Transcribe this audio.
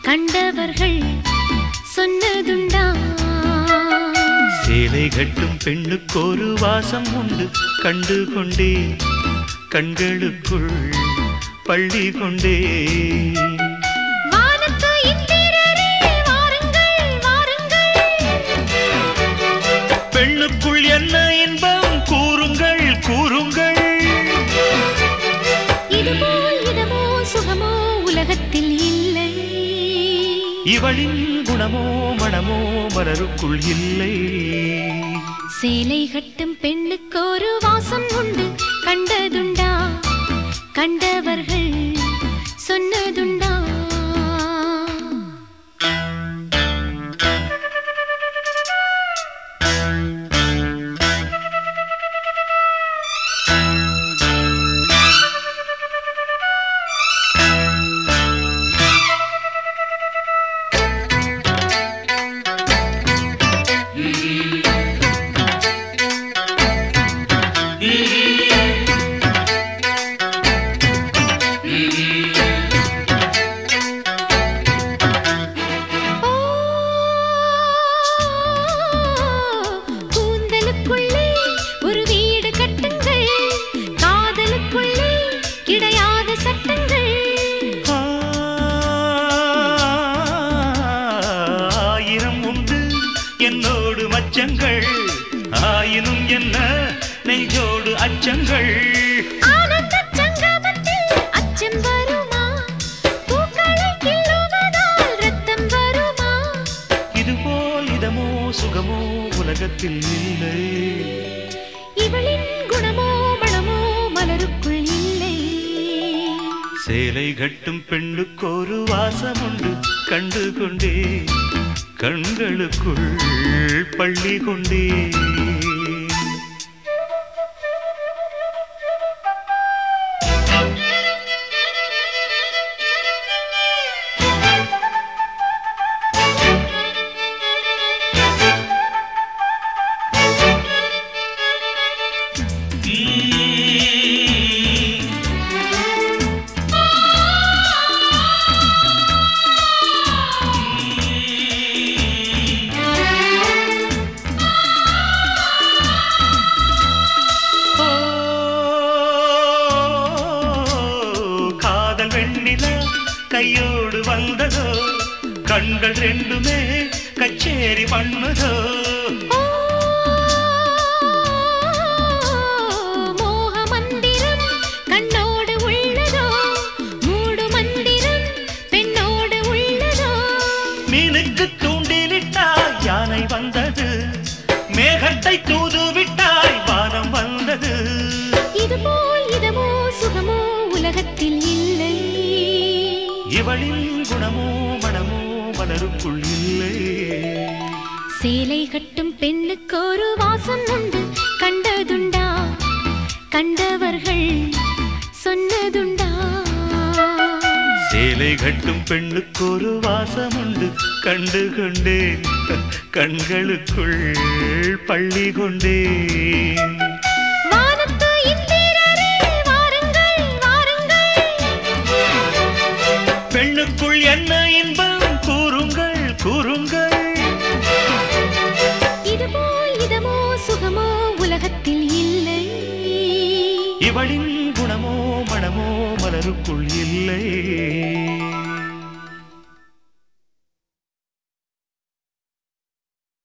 கண்டவர்கள் சொன்னதுண்டா சேலை கட்டும் பெண்ணுக்கு ஒரு வாசம் உண்டு கண்டு கொண்டே கண்களுக்குள் பள்ளி கொண்டே வானத்து இந்திரரே வாருங்கள் வாருங்கள் பெண்ணுக்குள் என்ன இன்பம் கூறுங்கள் கூறுங்கள் இதுபோல் இதமோ சுகமோ உலகத்தில் இல்லை இவளின் குணமோ மனமோ மலருக்குள் இல்லை சேலை கட்டும் பெண்ணுக்கு ஒரு வாசம் உண்டு கண்டதுண்டா கண்டவர்கள் சொன்னதுண்டா ஓ, கூந்தலுக்குள்ளே ஒரு வீடு கட்டுங்கள் காதலுக்குள்ளே கிடையாத சட்டங்கள் ஆயிரம் உண்டு என்னோடு மச்சங்கள் ஆயினும் என்ன நெஞ்சோடு அச்சங்கள் ஆனந்தச் சங்கமத்தில் அச்சம் வருமா பூக்களை கிள்ளுவதால் ரத்தம் வருமா இதுபோல் இதமோ சுகமோ உலகத்தில் இல்லை இவளின் குணமோ மனமோ மலருக்குள் இல்லை சேலை கட்டும் பெண்ணுக்கு ஒரு வாசம் உண்டு கண்டு கொண்டே கண்களுக்குள் பள்ளி கொண்டே ஓ, காதல் வெண்ணிலா கையோடு வந்ததோ கண்கள் ரெண்டுமே கச்சேரி பண்ணுதோ ஓ, மோக மந்திரம் கண்ணோடு உள்ளதோ மூடு மந்திரம் பெண்ணோடு உள்ளதோ மீனுக்கு தூண்டிலிட்டாய் யானை வந்தது மேகத்தை தூது விட்டாய் வானம் வந்தது இதுபோல் இதமோ சுகமோ உலகத்தில் இல்லை இவளின் குணமோ மனமோ மலருக்குள் இல்லை சேலை கட்டும் பெண்ணுக்கு ஒரு வாசம் உண்டு கண்டதுண்டா கண்டவர்கள் சொன்னதுண்டா சேலை கட்டும் பெண்ணுக்கு ஒரு வாசம் உண்டு கண்டு கொண்டேன் கண்களுக்குள் பள்ளி கொண்டேன் வானத்து இந்திரரே வாருங்கள் வாருங்கள் பெண்ணுக்குள் என்ன இன்பம் கூறுங்கள் கூறுங்கள் இதுபோல் இதமோ சுகமோ உலகத்தில் இல்லை இவளின் குணமோ மனமோ மலருக்குள் இல்லை